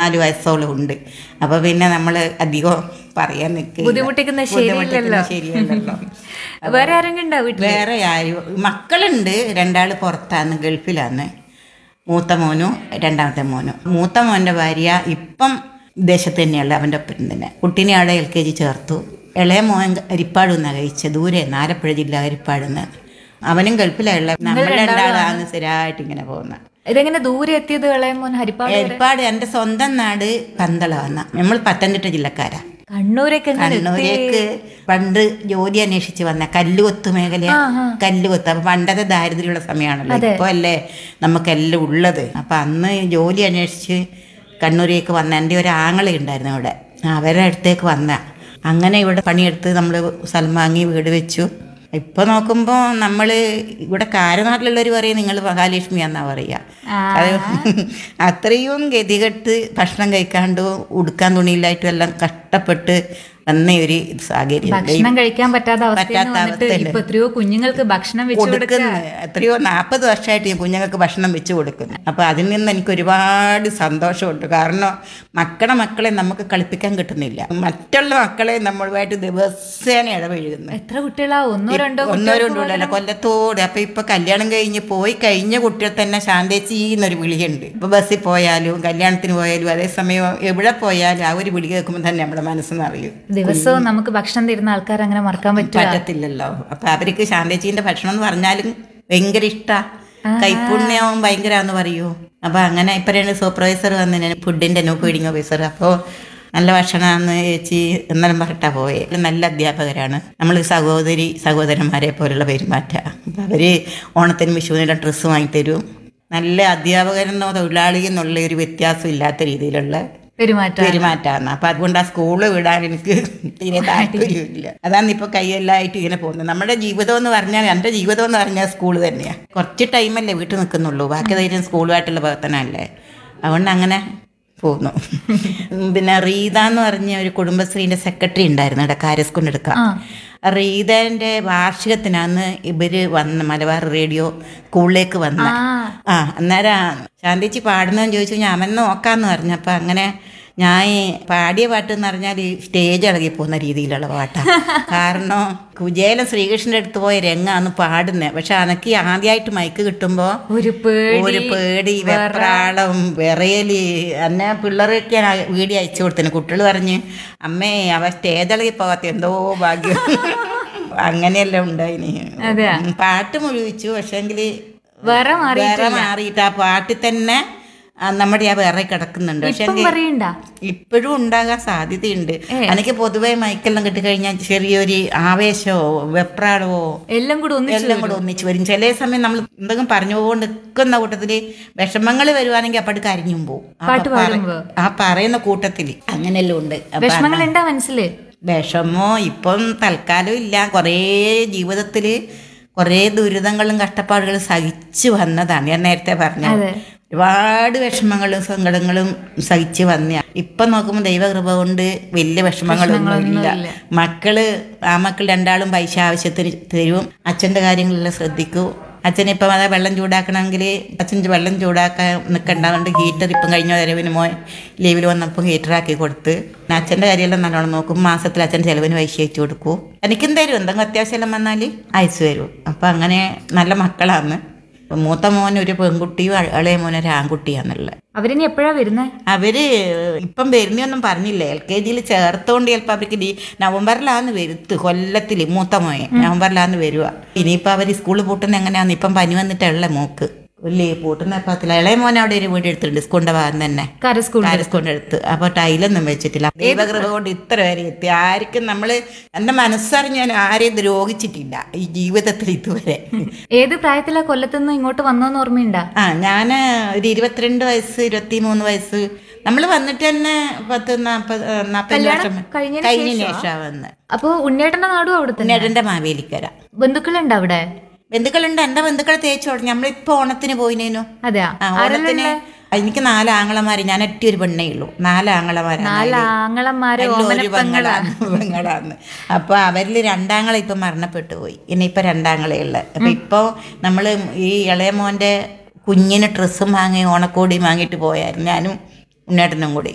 നാല് വയസ്സോളം ഉണ്ട് അപ്പൊ പിന്നെ നമ്മൾ അധികം പറയാൻ നിൽക്കുക ബുദ്ധിമുട്ടിക്കുന്നത് ശരിയല്ലല്ലോ. ശരിയല്ലല്ലോ വേറെ ആരെങ്കിലും ഉണ്ടോ വീട്ടിൽ വേറെ ആരും മക്കളുണ്ട് രണ്ടാൾ പുറത്താണ് ഗൾഫിലാണ് മൂത്ത മോനും രണ്ടാമത്തെ മോനും മൂത്ത മോൻ്റെ ഭാര്യ ഇപ്പം വിദേശത്ത് തന്നെയുള്ള അവൻ്റെ ഒപ്പം തന്നെ കുട്ടീനെ അവിടെ എൽ കെ ജി ചേർത്തു ഇളയ മോൻ അരിപ്പാട് നിന്നാണ് കഴിച്ചത് ദൂരെ ആലപ്പുഴ ജില്ല അരിപ്പാട് നിന്ന് അവനും ഗൾഫിലുള്ള നമ്മൾ രണ്ടാളാണ് സ്ഥിരമായിട്ട് ഇങ്ങനെ പോകുന്നത് ഇതെങ്ങനെ ദൂരെ എത്തിയത് ഇളയമോൻ ഹരിപ്പാട് വരെ? അരിപ്പാട് എൻ്റെ സ്വന്തം നാട് പന്തളമാണ് നമ്മൾ പത്തനംതിട്ട ജില്ലക്കാരാ കണ്ണൂരൊക്കെ എങ്ങനെ എത്തി? കണ്ണൂരേക്ക് പണ്ട് ജോലി അന്വേഷിച്ച് വന്ന കല്ലുകൊത്ത് മേഖല കല്ലുകൊത്ത് അപ്പൊ പണ്ടത്തെ ദാരിദ്ര്യമുള്ള സമയമാണല്ലോ ഇപ്പൊ അല്ലേ നമുക്കെല്ലാം ഉള്ളത് അപ്പൊ അന്ന് ജോലി അന്വേഷിച്ച് കണ്ണൂരേക്ക് വന്ന എൻ്റെ ഒരു ആങ്ങള ഉണ്ടായിരുന്നു അവിടെ അവരുടെ അടുത്തേക്ക് വന്ന അങ്ങനെ ഇവിടെ പണിയെടുത്ത് നമ്മൾ സ്ഥലം വാങ്ങി വീട് വെച്ചു ഇപ്പൊ നോക്കുമ്പോ നമ്മള് ഇവിടെ കാരനാട്ടിലുള്ളവർ പറയും നിങ്ങൾ മഹാലക്ഷ്മി എന്നാ പറയാ അത് അത്രയും ഗതികെട്ട് ഭക്ഷണം കഴിക്കാണ്ട് ഉടുക്കാൻ തുണിയില്ലായിട്ടും എല്ലാം കഷ്ടപ്പെട്ട് വന്ന ഒരു സാഹചര്യം ഭക്ഷണം കഴിക്കാൻ പറ്റാത്ത അവസ്ഥയിൽ പറ്റാത്ത വന്നിട്ട് അവസ്ഥയില്. ഇപ്പൊ എത്രയോ കുഞ്ഞുങ്ങൾക്ക് ഭക്ഷണം വെച്ചു കൊടുക്കുക കൊടുക്കുന്നു എത്രയോ നാൽപ്പത് വർഷമായിട്ട് ഈ കുഞ്ഞുങ്ങൾക്ക് ഭക്ഷണം വെച്ച് കൊടുക്കുന്നു അപ്പോൾ അതിൽ നിന്ന് എനിക്ക് ഒരുപാട് സന്തോഷമുണ്ട് കാരണം മക്കളെ മക്കളെ നമുക്ക് കളിപ്പിക്കാൻ കിട്ടുന്നില്ല മറ്റുള്ള മക്കളെ നമ്മളുമായിട്ട് ദിവസേന ഇടപഴകുന്നു എത്ര കുട്ടികളാ ഒന്നോ രണ്ടോ ഒന്നോ രണ്ടോ അല്ല കൊല്ലത്തോടെ അപ്പൊ ഇപ്പൊ കല്യാണം കഴിഞ്ഞ് പോയി കഴിഞ്ഞ കുട്ടികൾ തന്നെ ശാന്തേച്ചി എന്നൊരു വിളിയുണ്ട് ഇപ്പൊ ബസ്സിൽ പോയാലും കല്യാണത്തിന് പോയാലും അതേസമയം എവിടെ പോയാലും ആ ഒരു വിളി കേൾക്കുമ്പോൾ തന്നെ നമ്മുടെ മനസ്സെന്ന് അറിയും ദിവസവും നമുക്ക് ഭക്ഷണം തരുന്ന ആൾക്കാർ അങ്ങനെ മറക്കാൻ പറ്റുക പറ്റത്തില്ലല്ലോ അപ്പൊ അവർക്ക് ശാന്തേച്ചീന്റെ ഭക്ഷണം എന്ന് പറഞ്ഞാലും ഭയങ്കര ഇഷ്ടാ കൈപ്പുണ്യവും ഭയങ്കരാന്ന് പറയൂ അപ്പൊ അങ്ങനെ ഇപ്പഴാണ് സൂപ്പർവൈസർ വന്നിന് ഫുഡിന്റെ നോ ഫീഡിങ് ഓഫീസർ അപ്പോൾ നല്ല ഭക്ഷണമാണെന്ന് ചേച്ചി എന്നെല്ലാം പറഞ്ഞിട്ടാ പോയെ നല്ല അധ്യാപകരാണ് നമ്മൾ സഹോദരി സഹോദരന്മാരെ പോലുള്ള പെരുമാറ്റ അപ്പൊ അവര് ഓണത്തിന് വിഷുവിനെല്ലാം ഡ്രസ്സ് വാങ്ങിത്തരും നല്ല അധ്യാപകരെന്നോ തൊഴിലാളി എന്നുള്ള ഒരു വ്യത്യാസം ഇല്ലാത്ത രീതിയിലുള്ള പെരുമാറ്റം പെരുമാറ്റാന്ന് അപ്പൊ അതുകൊണ്ട് ആ സ്കൂള് വിടാൻ എനിക്ക് തീരെ താല്പര്യമില്ല അതാണ് ഇപ്പൊ കൈയെല്ലായിട്ട് ഇങ്ങനെ പോകുന്നത് നമ്മുടെ ജീവിതം എന്ന് പറഞ്ഞാൽ എൻ്റെ ജീവിതം എന്ന് പറഞ്ഞാൽ സ്കൂള് തന്നെയാ കുറച്ച് ടൈമല്ലേ വീട്ടിൽ നിൽക്കുന്നുള്ളൂ ബാക്കി ധൈര്യം സ്കൂളുമായിട്ടുള്ള പ്രവർത്തനമല്ലേ അതുകൊണ്ട് അങ്ങനെ പോന്നു പിന്നെ റീത എന്ന് പറഞ്ഞ ഒരു കുടുംബശ്രീന്റെ സെക്രട്ടറി ഉണ്ടായിരുന്നു ഇവിടെ കാരസ്കൊണ്ടെടുക്കാം റീതന്റെ വാർഷികത്തിനാന്ന് ഇവര് വന്ന മലബാർ റേഡിയോ സ്കൂളിലേക്ക് വന്ന ആ അന്നേരം ശാന്തിച്ചി പാടുന്നതെന്ന് ചോദിച്ചു ഞാൻ അവൻ നോക്കാന്ന് പറഞ്ഞു അപ്പൊ അങ്ങനെ ഞാൻ ഈ പാടിയ പാട്ട് എന്ന് പറഞ്ഞാൽ സ്റ്റേജ് ഇളകി പോകുന്ന രീതിയിലുള്ള പാട്ടാണ് കാരണം കുചേല ശ്രീകൃഷ്ണന്റെ അടുത്ത് പോയ രംഗാന്ന് പാടുന്നത് പക്ഷെ അനക്ക് ആദ്യമായിട്ട് മൈക്ക് കിട്ടുമ്പോൾ ഒരു പേടി ഒരു പേടി വെപ്രാളം വിറയല് എന്നെ പിള്ളേരൊക്കെ വീഡിയോ അയച്ചു കൊടുത്തിന് കുട്ടികൾ പറഞ്ഞ് അമ്മേ അവ സ്റ്റേജ് ഇളകി പോകാത്ത എന്തോ ഭാഗ്യം അങ്ങനെയെല്ലാം ഉണ്ടായിന് അതെയാ? ഉം, പാട്ട് മുഴുവിച്ചു പക്ഷെങ്കിൽ വേറെ മാറി വേറെ മാറിയിട്ട് ആ പാട്ടിൽ തന്നെ ആ, നമ്മുടെ ആ വേറെ കിടക്കുന്നുണ്ട് പക്ഷെ ഇപ്പം പറയണ്ട ഇപ്പോഴും ഉണ്ടാകാൻ സാധ്യതയുണ്ട് എനിക്ക് പൊതുവെ മൈക്കെല്ലാം കിട്ടിക്കഴിഞ്ഞാൽ ചെറിയൊരു ആവേശമോ വെപ്രാളമോ എല്ലാം കൂടി ഒന്നിച്ച് എല്ലാം കൂടെ ഒന്നിച്ച് വരും ചില സമയം നമ്മൾ എന്തെങ്കിലും പറഞ്ഞുകൊണ്ട് നിൽക്കുന്ന കൂട്ടത്തില് വിഷമങ്ങൾ വരുവാണെങ്കിൽ അപ്പടി കരിഞ്ഞും പോവും അപ്പൊ പാട്ട് പറ- പാടുമ്പോ? ആ പറയുന്ന കൂട്ടത്തില് അങ്ങനെയെല്ലാം ഉണ്ട് അപ്പൊ വിഷമങ്ങൾ ഉണ്ടാ മനസ്സില് വിഷമോ ഇപ്പം തൽക്കാലം ഇല്ല കുറേ ജീവിതത്തില് കുറേ ദുരിതങ്ങളും കഷ്ടപ്പാടുകളും സഹിച്ചു വന്നതാണ് ഞാൻ നേരത്തെ പറഞ്ഞത് അതെ. ഒരുപാട് വിഷമങ്ങളും സങ്കടങ്ങളും സഹിച്ച് വന്ന ഇപ്പൊ നോക്കുമ്പോൾ ദൈവകൃപ കൊണ്ട് വലിയ വിഷമങ്ങളൊന്നും ഇല്ല മക്കള് ആ മക്കൾ രണ്ടാളും പൈസ ആവശ്യത്തിന് തരും അച്ഛന്റെ കാര്യങ്ങളെല്ലാം ശ്രദ്ധിക്കൂ അച്ഛനിപ്പം അതാ വെള്ളം ചൂടാക്കണമെങ്കിൽ അച്ഛൻ വെള്ളം ചൂടാക്കാൻ നിൽക്കണ്ടാവുണ്ട് ഹീറ്റർ ഇപ്പം കഴിഞ്ഞ വരവിന് മോ ലീവിൽ വന്നപ്പോൾ ഹീറ്ററാക്കി കൊടുത്ത് പിന്നെ അച്ഛൻ്റെ കാര്യമെല്ലാം നല്ലോണം നോക്കും മാസത്തിൽ അച്ഛൻ ചിലവിന് പൈസ അയച്ചു കൊടുക്കും എനിക്കും തരും എന്തെങ്കിലും അത്യാവശ്യം വന്നാൽ അയച്ചു തരും അപ്പം അങ്ങനെ നല്ല മക്കളാണ് മൂത്ത മോൻ ഒരു പെൺകുട്ടിയും അ- ഇളയ മോൻ ഒരു ആൺകുട്ടിയാണുള്ളത് അവരിനി എപ്പോഴാ വരുന്നേ അവര് ഇപ്പം വരുന്നൊന്നും പറഞ്ഞില്ല എൽ കെ ജിയിൽ ചേർത്തോണ്ട് ചിലപ്പോൾ അവർക്ക് ഡി നവംബറിലാന്ന് വരുത്ത് കൊല്ലത്തിൽ മൂത്ത മോയെ നവംബറിലാന്ന് വരുക ഇനിയിപ്പോൾ അവർ സ്കൂളിൽ പൂട്ടുന്ന എങ്ങനെയാന്ന് ഇപ്പം പനി വന്നിട്ടുള്ള മോക്ക് ഇല്ലേ പൂട്ടുന്ന പത്തില്ല ഇളയ മോൻ അവിടെ ഒരു വീട് എടുത്തിട്ടുണ്ട് സ്കൂളിന്റെ ഭാഗം തന്നെ കര സ്കൂൾ കൊണ്ട് എടുത്ത് അപ്പൊ ടൈലൊന്നും വെച്ചിട്ടില്ല ദൈവകൃപ കൊണ്ട് ഇത്ര വരെ എത്തി ആർക്കും നമ്മള് എന്റെ മനസ്സറിഞ്ഞ് ഞാൻ ആരെയും ദ്രോഹിച്ചിട്ടില്ല ഈ ജീവിതത്തിൽ ഇതുവരെ ഏത് പ്രായത്തിലാ കൊല്ലത്തുനിന്ന് ഇങ്ങോട്ട് വന്നോന്ന് ഓർമ്മയുണ്ടാ ആ ഞാൻ ഒരു ഇരുപത്തിരണ്ട് വയസ്സ് ഇരുപത്തി മൂന്ന് വയസ്സ് നമ്മൾ വന്നിട്ട് തന്നെ പത്ത് നാൽപ്പത് നാൽപ്പത് വർഷം കഴിഞ്ഞതിന് കഴിഞ്ഞ ശേഷമാണ് വന്ന് അപ്പൊ ഉണ്ണിയേട്ടന്റെ നാടും അവിടെ തന്നെ നേടന്റെ മാവേലിക്കര ബന്ധുക്കളുണ്ട് അവിടെ ബന്ധുക്കളുണ്ട് എന്റെ ബന്ധുക്കളെ തേച്ചു തുടങ്ങി നമ്മളിപ്പോ ഓണത്തിന് പോയിനേനു അതെയാ ആ ഓണത്തിന് എനിക്ക് നാല് ആങ്ങളമാര് ഞാൻ ഒറ്റ ഒരു പെണ്ണേ ഉള്ളൂ നാല് ആങ്ങളമാരാണ് നാല് ആങ്ങളന്മാരെ അതില് ഒരു ഓമനപ്പെങ്ങളാ പെങ്ങളാണ് പെങ്ങളാന്ന് അപ്പൊ അവരിൽ രണ്ടാങ്ങളെ ഇപ്പൊ മരണപ്പെട്ടു പോയി ഇനിയിപ്പൊ രണ്ടാങ്ങളെ ഉള്ളത് അപ്പൊ ഇപ്പൊ നമ്മള് ഈ ഇളയ മോന്റെ കുഞ്ഞിന് ഡ്രസ്സും വാങ്ങി ഓണക്കോടിയും വാങ്ങിയിട്ട് പോയായിരുന്നു ഞാനും ഉണ്ണേട്ടനും കൂടി